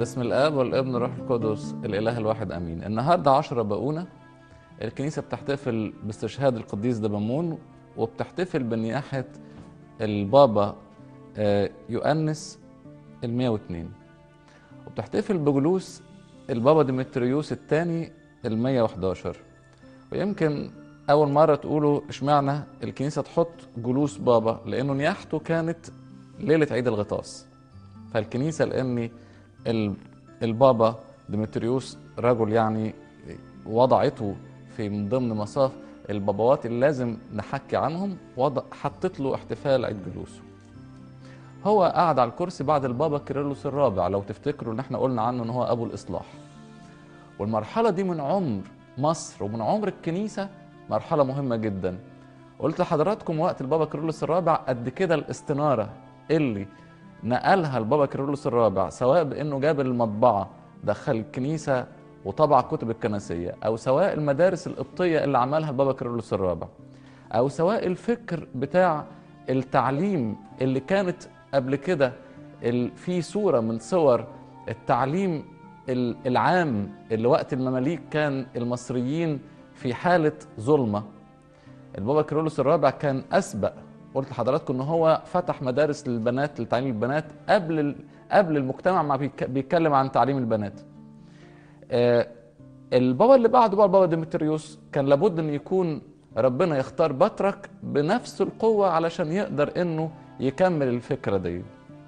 بسم الاب والابن والروح القدس الاله الواحد امين النهارده 10 باقونه الكنيسه بتحتفل باستشهاد القديس دبمون وبتحتفل بنياحه البابا آه، يؤنس ال 102 وبتحتفل بجلوس البابا ديمتريوس الثاني ال 111 ويمكن اول مره تقولوا اشمعنى الكنيسه تحط جلوس بابا لانه نياحته كانت ليله عيد الغطاس فالكنيسه لان ال- البابا ديمتريوس رجل يعني وضعته في من ضمن مصاف البابوات اللي لازم نحكي عنهم وضع حطت له احتفال عيد جلوسه هو قعد على الكرسي بعد البابا كيرلس الرابع لو تفتكروا ان احنا قلنا عنه ان هو ابو الاصلاح والمرحله دي من عمر مصر ومن عمر الكنيسه مرحله مهمه جدا قلت لحضراتكم وقت البابا كيرلس الرابع قد كده الاستناره اللي نقلها البابا كيرلس الرابع سواء بانه جاب المطبعه دخل الكنيسه وطبع كتب الكنسيه او سواء المدارس القبطيه اللي عملها البابا كيرلس الرابع او سواء الفكر بتاع التعليم اللي كانت قبل كده ال- في صوره من صور التعليم ال- العام اللي وقت المماليك كان المصريين في حاله ظلمه البابا كيرلس الرابع كان اسبق قلت لحضراتكم ان هو فتح مدارس للبنات لتعليم البنات قبل ال- قبل المجتمع ما بيك- بيتكلم عن تعليم البنات آه، البابا اللي بعده بقى البابا ديمتريوس كان لابد ان يكون ربنا يختار بطرك بنفس القوة علشان يقدر انه يكمل الفكرة دي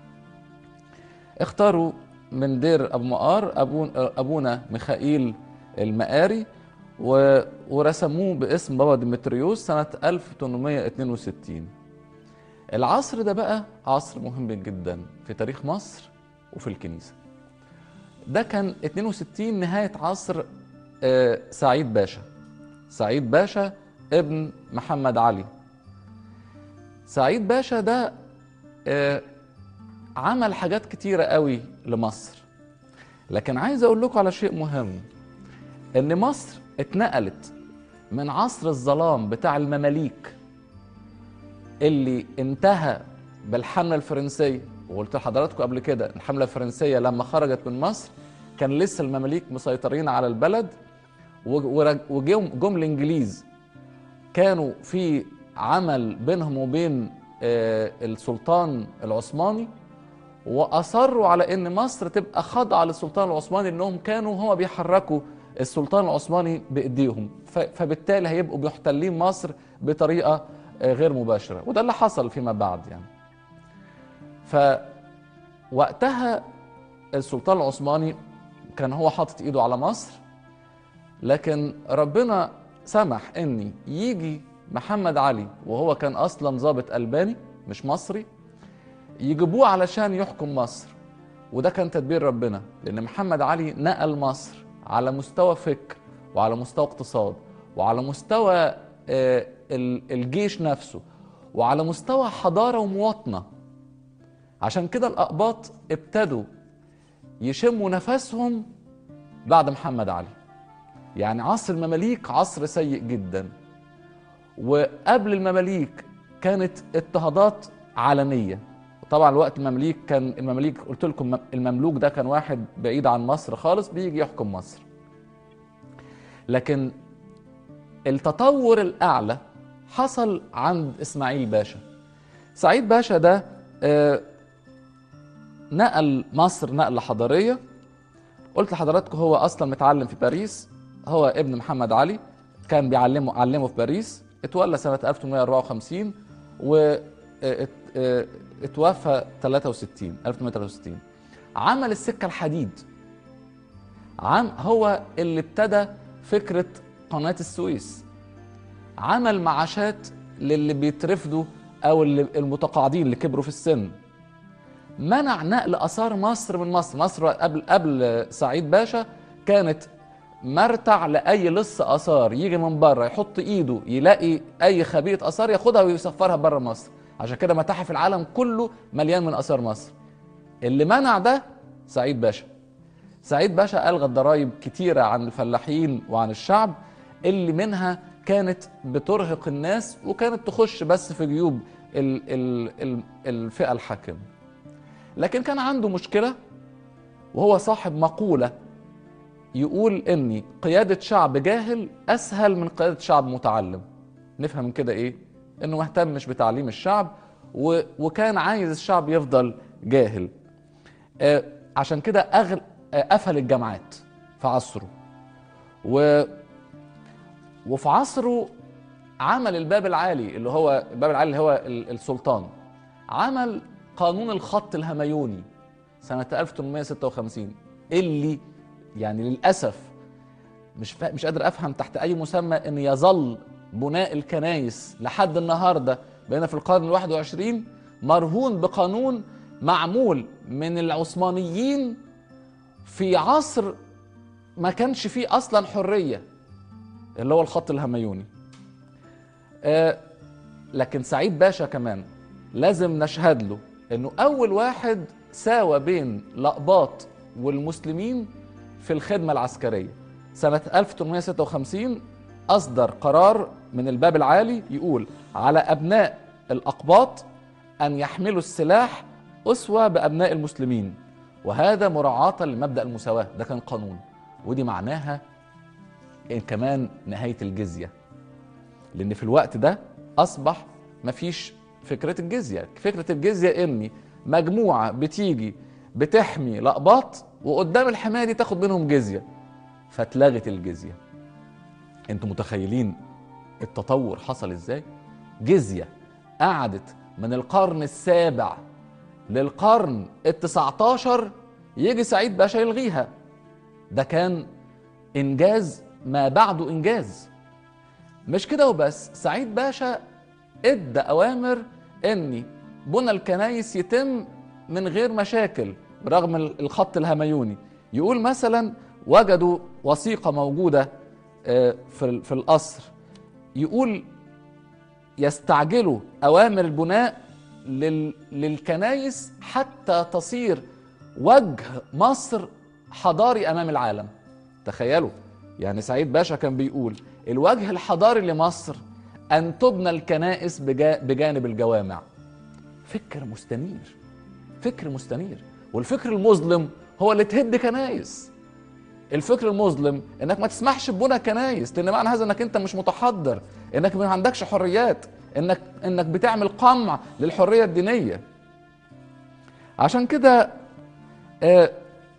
اختاروا من دير ابو مقار أبون ابونا ميخائيل المقاري و- ورسموه باسم بابا ديمتريوس سنة 1862 العصر ده بقى عصر مهم جدا في تاريخ مصر وفي الكنيسة ده كان 62 نهاية عصر آه، سعيد باشا سعيد باشا ابن محمد علي سعيد باشا ده آه، عمل حاجات كتيرة قوي لمصر لكن عايز اقول لكم على شيء مهم ان مصر اتنقلت من عصر الظلام بتاع المماليك اللي انتهى بالحملة الفرنسية وقلت لحضراتكم قبل كده الحملة الفرنسية لما خرجت من مصر كان لسه المماليك مسيطرين على البلد ورج- وجم جم الانجليز كانوا في عمل بينهم وبين آه، السلطان العثماني واصروا على ان مصر تبقى خاضعه للسلطان العثماني انهم كانوا هو بيحركوا السلطان العثماني بايديهم ف- فبالتالي هيبقوا بيحتلين مصر بطريقه آه، غير مباشره وده اللي حصل فيما بعد يعني فوقتها السلطان العثماني كان هو حاطط ايده على مصر لكن ربنا سمح ان يجي محمد علي وهو كان اصلا ضابط الباني مش مصري يجيبوه علشان يحكم مصر وده كان تدبير ربنا لان محمد علي نقل مصر على مستوى فكر وعلى مستوى اقتصاد وعلى مستوى آه، ال- الجيش نفسه وعلى مستوى حضاره ومواطنه عشان كده الاقباط ابتدوا يشموا نفسهم بعد محمد علي يعني عصر المماليك عصر سيء جدا وقبل المماليك كانت اضطهادات علنيه طبعا وقت المماليك كان المماليك قلت لكم المملوك ده كان واحد بعيد عن مصر خالص بيجي يحكم مصر لكن التطور الاعلى حصل عند اسماعيل باشا سعيد باشا ده آه، نقل مصر نقله حضاريه قلت لحضراتكم هو اصلا متعلم في باريس هو ابن محمد علي كان بيعلمه علمه في باريس اتولى سنه 1854 و ات- اه اتوفى 63 1863 عمل السكه الحديد عم هو اللي ابتدى فكره قناه السويس عمل معاشات للي بيترفدوا او اللي المتقاعدين اللي كبروا في السن منع نقل اثار مصر من مصر مصر قبل قبل سعيد باشا كانت مرتع لاي لص اثار يجي من بره يحط ايده يلاقي اي خبيئه اثار ياخدها ويسفرها بره مصر عشان كده متاحف العالم كله مليان من اثار مصر اللي منع ده سعيد باشا سعيد باشا الغى الضرائب كتيره عن الفلاحين وعن الشعب اللي منها كانت بترهق الناس وكانت تخش بس في جيوب ال ال ال الفئه الحاكمه لكن كان عنده مشكله وهو صاحب مقولة يقول إن قيادة شعب جاهل أسهل من قيادة شعب متعلم نفهم من كده إيه؟ إنه ما اهتمش بتعليم الشعب و... وكان عايز الشعب يفضل جاهل آه عشان كده أغل... آه قفل الجامعات في عصره و... وفي عصره عمل الباب العالي اللي هو الباب العالي اللي هو ال- السلطان عمل قانون الخط الهميوني سنة 1856 اللي يعني للأسف مش فا... مش قادر أفهم تحت أي مسمى إن يظل بناء الكنايس لحد النهاردة بقينا في القرن الواحد وعشرين مرهون بقانون معمول من العثمانيين في عصر ما كانش فيه أصلا حرية اللي هو الخط الهميوني آه لكن سعيد باشا كمان لازم نشهد له انه اول واحد ساوى بين الاقباط والمسلمين في الخدمه العسكريه سنه 1856 اصدر قرار من الباب العالي يقول على ابناء الاقباط ان يحملوا السلاح اسوه بابناء المسلمين وهذا مراعاه لمبدا المساواه ده كان قانون ودي معناها إن كمان نهايه الجزيه لان في الوقت ده اصبح مفيش فكره الجزيه فكره الجزيه اني مجموعه بتيجي بتحمي لقباط وقدام الحمايه دي تاخد منهم جزيه فاتلغت الجزيه انتوا متخيلين التطور حصل ازاي جزيه قعدت من القرن السابع للقرن التسعتاشر يجي سعيد باشا يلغيها ده كان انجاز ما بعده انجاز مش كده وبس سعيد باشا ادى اوامر ان بنى الكنايس يتم من غير مشاكل برغم الخط الهميوني يقول مثلا وجدوا وثيقه موجوده آه، في في القصر يقول يستعجلوا اوامر البناء لل- للكنايس حتى تصير وجه مصر حضاري امام العالم تخيلوا يعني سعيد باشا كان بيقول الوجه الحضاري لمصر ان تبنى الكنائس بجا- بجانب الجوامع فكر مستنير فكر مستنير والفكر المظلم هو اللي تهد كنايس الفكر المظلم انك ما تسمحش ببنى كنايس لان معنى هذا انك انت مش متحضر انك ما عندكش حريات انك انك بتعمل قمع للحريه الدينيه عشان كده آه،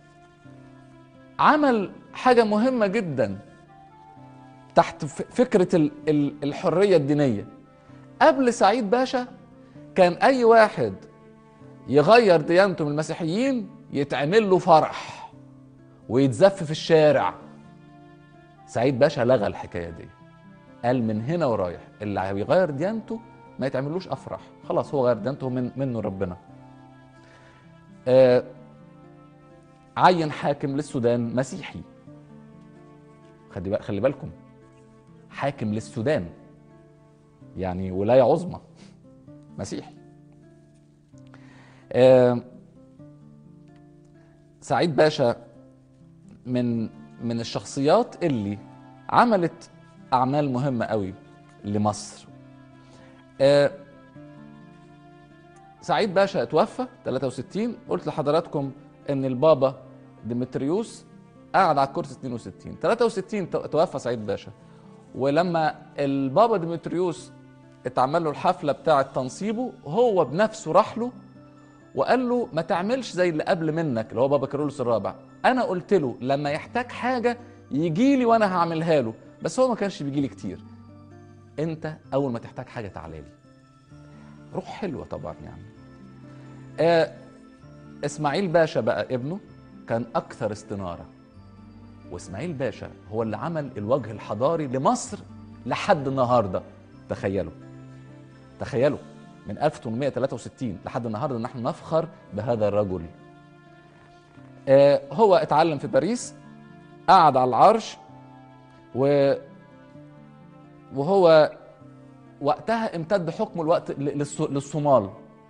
عمل حاجه مهمه جدا تحت ف- فكره ال- ال- الحريه الدينيه قبل سعيد باشا كان اي واحد يغير ديانته من المسيحيين يتعمل له فرح ويتزف في الشارع سعيد باشا لغى الحكايه دي قال من هنا ورايح اللي هيغير ديانته ما يتعملوش افراح خلاص هو غير ديانته من منه ربنا آه عين حاكم للسودان مسيحي خلي بال- خلي بالكم حاكم للسودان يعني ولايه عظمى مسيحي آه سعيد باشا من من الشخصيات اللي عملت اعمال مهمه قوي لمصر آه، سعيد باشا اتوفى 63 قلت لحضراتكم ان البابا ديمتريوس قعد على الكرسي 62 63 تو- توفى سعيد باشا ولما البابا ديمتريوس اتعمل له الحفله بتاعه تنصيبه هو بنفسه راح له وقال له ما تعملش زي اللي قبل منك اللي هو بابا كيرلس الرابع انا قلت له لما يحتاج حاجه يجي لي وانا هعملها له بس هو ما كانش بيجي لي كتير انت اول ما تحتاج حاجه تعالى لي روح حلوه طبعا يعني آه اسماعيل باشا بقى ابنه كان اكثر استناره واسماعيل باشا هو اللي عمل الوجه الحضاري لمصر لحد النهارده تخيلوا تخيلوا من 1863 لحد النهارده نحن نفخر بهذا الرجل آه هو اتعلم في باريس قعد على العرش و وهو وقتها امتد حكمه الوقت للص- للصومال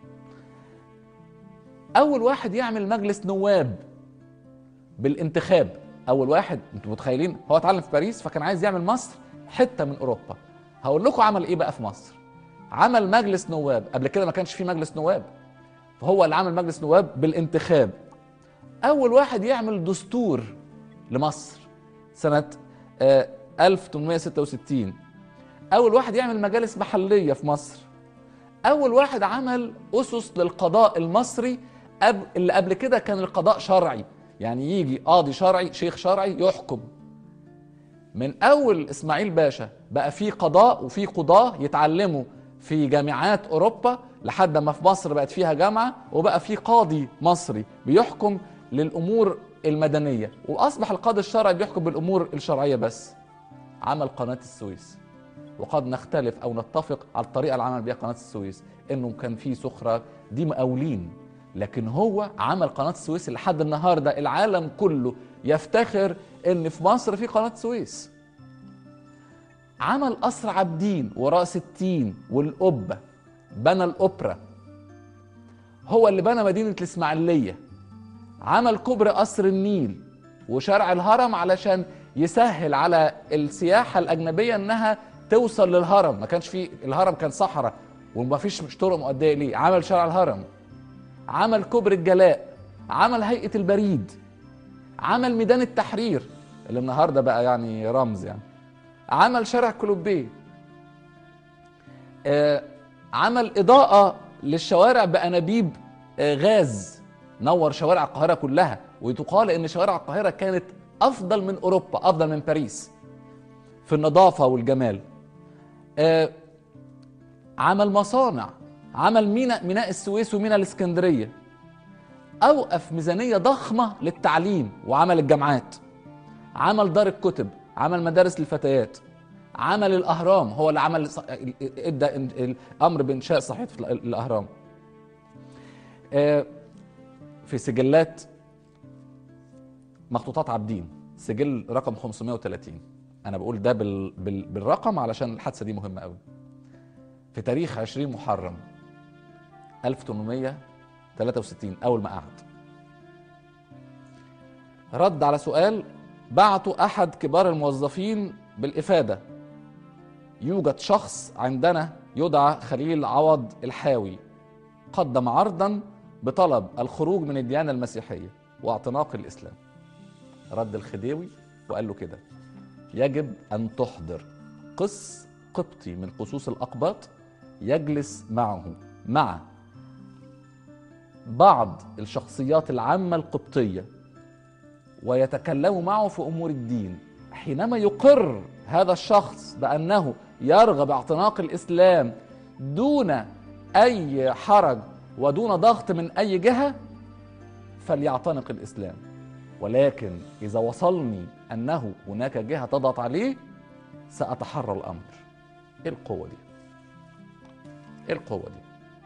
اول واحد يعمل مجلس نواب بالانتخاب اول واحد انتوا متخيلين هو اتعلم في باريس فكان عايز يعمل مصر حته من اوروبا هقول لكم عمل ايه بقى في مصر عمل مجلس نواب قبل كده ما كانش في مجلس نواب فهو اللي عمل مجلس نواب بالانتخاب اول واحد يعمل دستور لمصر سنه آه، 1866 اول واحد يعمل مجالس محليه في مصر اول واحد عمل اسس للقضاء المصري قبل اللي قبل كده كان القضاء شرعي يعني يجي قاضي شرعي شيخ شرعي يحكم من اول اسماعيل باشا بقى في قضاء وفي قضاه يتعلموا في جامعات اوروبا لحد ما في مصر بقت فيها جامعه وبقى في قاضي مصري بيحكم للامور المدنيه واصبح القاضي الشرعي بيحكم بالامور الشرعيه بس عمل قناه السويس وقد نختلف او نتفق على الطريقه اللي عمل بيها قناه السويس انه كان في سخره دي مقاولين لكن هو عمل قناه السويس لحد النهارده العالم كله يفتخر ان في مصر في قناه سويس عمل قصر عابدين وراس التين والقبه بنى الاوبرا هو اللي بنى مدينه الاسماعيليه عمل كوبري قصر النيل وشارع الهرم علشان يسهل على السياحه الاجنبيه انها توصل للهرم ما كانش في الهرم كان صحراء وما فيش مش طرق مؤديه ليه عمل شارع الهرم عمل كوبري الجلاء عمل هيئه البريد عمل ميدان التحرير اللي النهارده بقى يعني رمز يعني عمل شارع كلوبيه آه عمل اضاءه للشوارع بانابيب آه غاز نور شوارع القاهره كلها وتقال ان شوارع القاهره كانت افضل من اوروبا افضل من باريس في النظافه والجمال آه عمل مصانع عمل ميناء ميناء السويس وميناء الاسكندريه اوقف ميزانيه ضخمه للتعليم وعمل الجامعات عمل دار الكتب عمل مدارس للفتيات عمل الاهرام هو اللي عمل ص- ادى الامر بانشاء صحيفه الاهرام آه، في سجلات مخطوطات عابدين سجل رقم 530 انا بقول ده بال... بال... بالرقم علشان الحادثه دي مهمه قوي في تاريخ 20 محرم 1863 اول ما قعد رد على سؤال بعته احد كبار الموظفين بالافاده يوجد شخص عندنا يدعى خليل عوض الحاوي قدم عرضا بطلب الخروج من الديانه المسيحيه واعتناق الاسلام رد الخديوي وقال له كده يجب ان تحضر قس قبطي من قصوص الاقباط يجلس معه مع بعض الشخصيات العامه القبطيه ويتكلم معه في امور الدين حينما يقر هذا الشخص بانه يرغب اعتناق الاسلام دون اي حرج ودون ضغط من اي جهه فليعتنق الاسلام ولكن اذا وصلني انه هناك جهه تضغط عليه ساتحرى الامر ايه القوه دي ايه القوه دي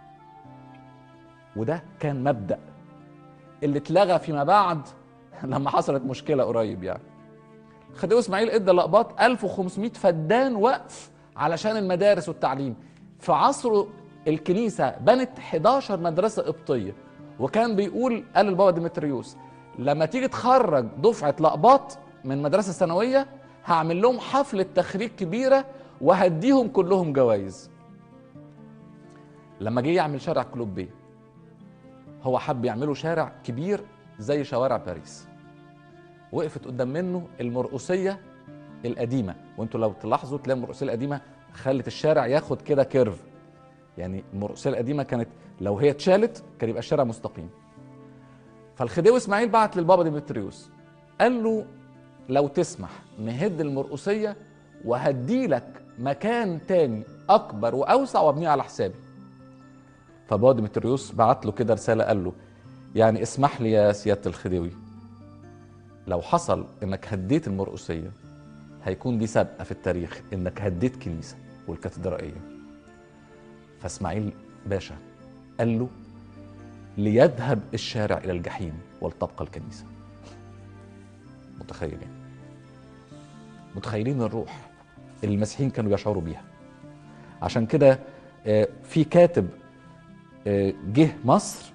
وده كان مبدا اللي اتلغى فيما بعد لما حصلت مشكله قريب يعني خديوي اسماعيل ادى لقباط 1500 فدان وقف علشان المدارس والتعليم في عصره الكنيسه بنت 11 مدرسه قبطيه وكان بيقول قال البابا ديمتريوس لما تيجي تخرج دفعه لقباط من مدرسه ثانويه هعمل لهم حفله تخريج كبيره وهديهم كلهم جوائز لما جه يعمل شارع كلوبيه هو حب يعمله شارع كبير زي شوارع باريس وقفت قدام منه المرقصيه القديمه وانتوا لو تلاحظوا تلاقي المرقصيه القديمه خلت الشارع ياخد كده كيرف يعني المرقصيه القديمه كانت لو هي اتشالت كان يبقى الشارع مستقيم فالخديوي اسماعيل بعت للبابا ديمتريوس قال له لو تسمح نهد المرقصيه وهدي لك مكان تاني اكبر واوسع وابنيه على حسابي فبابا ديمتريوس بعت له كده رساله قال له يعني اسمح لي يا سياده الخديوي لو حصل انك هديت المرقصيه هيكون دي سابقه في التاريخ انك هديت كنيسه والكاتدرائيه فاسماعيل باشا قال له ليذهب الشارع الى الجحيم ولتبقى الكنيسه متخيلين متخيلين الروح اللي المسيحيين كانوا يشعروا بيها عشان كده آه، في كاتب آه، جه مصر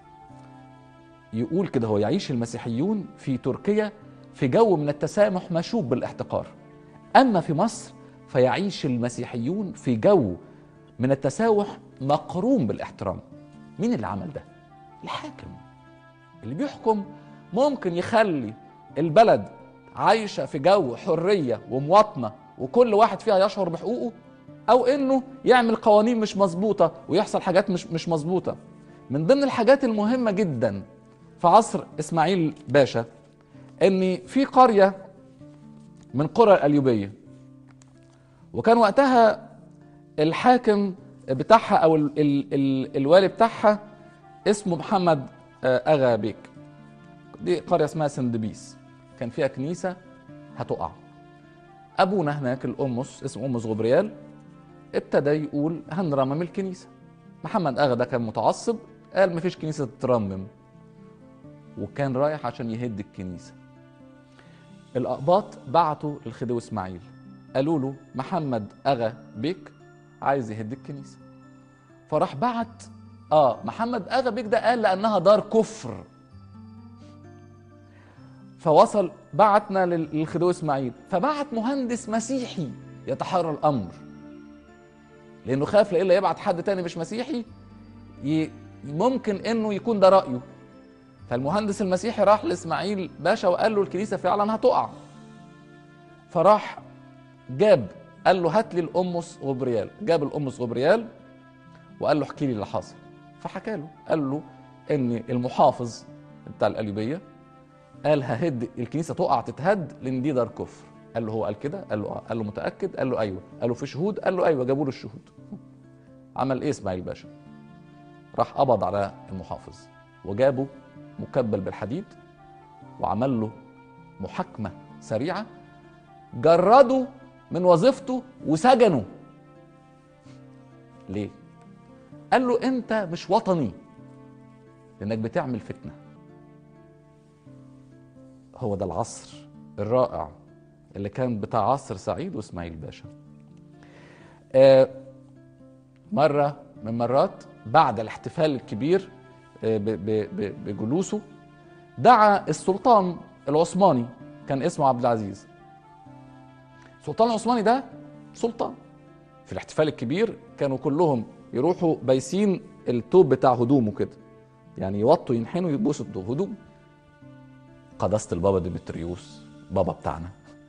يقول كده هو يعيش المسيحيون في تركيا في جو من التسامح مشوب بالاحتقار اما في مصر فيعيش المسيحيون في جو من التسامح مقرون بالاحترام مين اللي عمل ده الحاكم اللي بيحكم ممكن يخلي البلد عايشه في جو حريه ومواطنه وكل واحد فيها يشعر بحقوقه او انه يعمل قوانين مش مظبوطه ويحصل حاجات مش مش مظبوطه من ضمن الحاجات المهمه جدا في عصر اسماعيل باشا ان في قريه من قرى الأليوبية وكان وقتها الحاكم بتاعها أو ال ال ال الوالي بتاعها اسمه محمد أغا بيك دي قرية اسمها سندبيس كان فيها كنيسة هتقع أبونا هناك الأمس اسمه أمس غبريال ابتدى يقول هنرمم الكنيسة محمد أغا ده كان متعصب قال مفيش كنيسة تترمم وكان رايح عشان يهد الكنيسه الأقباط بعتوا الخديوي إسماعيل قالوا له محمد أغا بيك عايز يهد الكنيسة فراح بعت آه محمد أغا بيك ده قال لأنها دار كفر فوصل بعتنا للخديوي إسماعيل فبعت مهندس مسيحي يتحرى الأمر لأنه خاف لإلا يبعت حد تاني مش مسيحي ممكن إنه يكون ده رأيه فالمهندس المسيحي راح لاسماعيل باشا وقال له الكنيسه فعلا هتقع فراح جاب قال له هات لي الامس غبريال جاب الامس غبريال وقال له احكي لي اللي حصل فحكى له قال له ان المحافظ بتاع القليوبيه قال ههد الكنيسه تقع تتهد لان دي دار كفر قال له هو قال كده قال له اه قال له متاكد قال له ايوه قال له في شهود قال له ايوه جابوا له الشهود عمل ايه اسماعيل باشا راح قبض على المحافظ وجابه مكبل بالحديد وعمل له محاكمه سريعه جرده من وظيفته وسجنه ليه قال له انت مش وطني لانك بتعمل فتنه هو ده العصر الرائع اللي كان بتاع عصر سعيد واسماعيل باشا آه مره من مرات بعد الاحتفال الكبير بجلوسه دعا السلطان العثماني كان اسمه عبد العزيز السلطان العثماني ده سلطان في الاحتفال الكبير كانوا كلهم يروحوا بايسين التوب بتاع هدومه كده يعني يوطوا ينحنوا يبوسوا هدوم قداسة البابا ديمتريوس بابا بتاعنا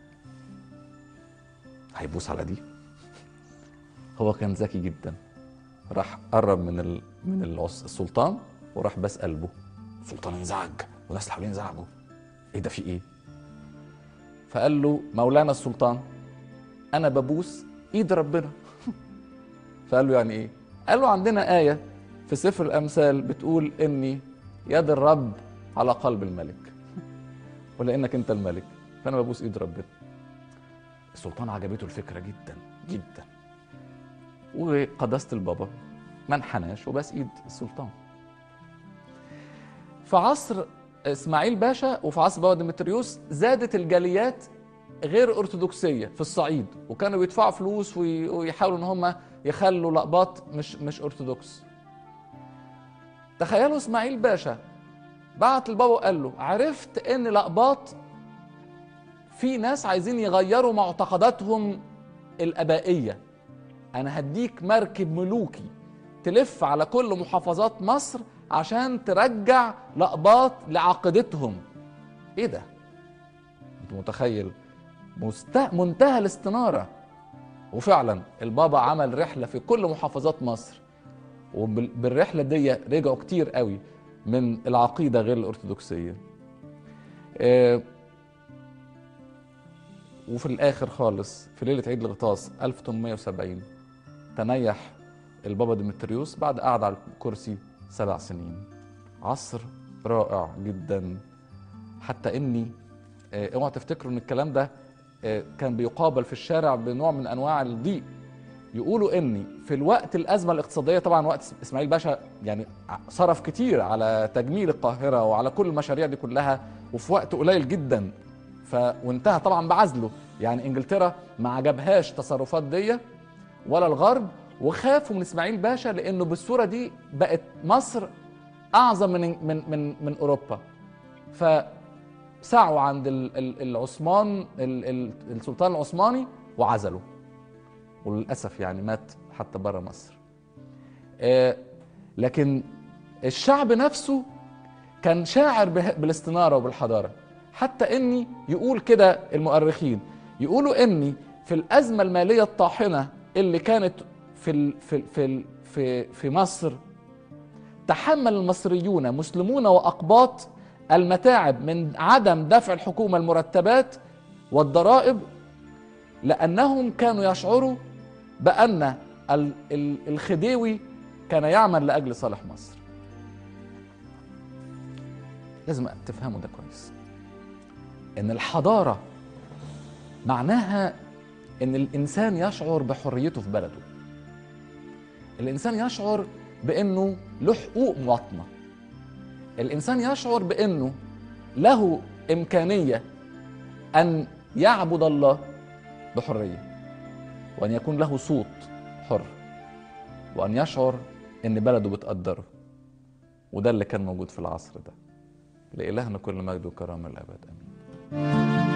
هيبوس على دي هو كان ذكي جدا راح قرب من ال... من السلطان وراح بس قلبه السلطان انزعج والناس اللي حواليه انزعجوا ايه ده في ايه فقال له مولانا السلطان انا ببوس ايد ربنا فقال له يعني ايه قال له عندنا ايه في سفر الامثال بتقول اني يد الرب على قلب الملك ولانك انت الملك فانا ببوس ايد ربنا السلطان عجبته الفكره جدا جدا وقداسه البابا ما انحناش وبس ايد السلطان في عصر اسماعيل باشا وفي عصر بابا ديمتريوس زادت الجاليات غير ارثوذكسيه في الصعيد وكانوا بيدفعوا فلوس ويحاولوا ان هم يخلوا لقباط مش مش ارثوذكس تخيلوا اسماعيل باشا بعت البابا وقال له عرفت ان لقباط في ناس عايزين يغيروا معتقداتهم الابائيه انا هديك مركب ملوكي تلف على كل محافظات مصر عشان ترجع لقباط لعقيدتهم ايه ده انت متخيل مست... منتهى الاستناره وفعلا البابا عمل رحله في كل محافظات مصر وبالرحله دي رجعوا كتير قوي من العقيده غير الارثوذكسيه آه وفي الاخر خالص في ليله عيد الغطاس 1870 تنيح البابا ديمتريوس بعد قعد على الكرسي سبع سنين عصر رائع جدا حتى اني اوعى تفتكروا ان الكلام ده كان بيقابل في الشارع بنوع من انواع الضيق يقولوا اني في الوقت الازمه الاقتصاديه طبعا وقت اسماعيل باشا يعني صرف كتير على تجميل القاهره وعلى كل المشاريع دي كلها وفي وقت قليل جدا ف وانتهى طبعا بعزله يعني انجلترا ما عجبهاش تصرفات دي ولا الغرب وخافوا من اسماعيل باشا لانه بالصوره دي بقت مصر اعظم من من من من اوروبا فسعوا عند العثمان السلطان العثماني وعزلوا وللاسف يعني مات حتى بره مصر لكن الشعب نفسه كان شاعر به- بالاستناره وبالحضاره حتى اني يقول كده المؤرخين يقولوا اني في الازمه الماليه الطاحنه اللي كانت في ال في ال في ال في, في مصر تحمل المصريون مسلمون واقباط المتاعب من عدم دفع الحكومه المرتبات والضرائب لانهم كانوا يشعروا بان ال- ال- الخديوي كان يعمل لاجل صالح مصر لازم تفهموا ده كويس ان الحضاره معناها ان الانسان يشعر بحريته في بلده الانسان يشعر بانه له حقوق مواطنه الانسان يشعر بانه له امكانيه ان يعبد الله بحريه وان يكون له صوت حر وان يشعر ان بلده بتقدره وده اللي كان موجود في العصر ده لإلهنا كل مجد وكرامة الأبد آمين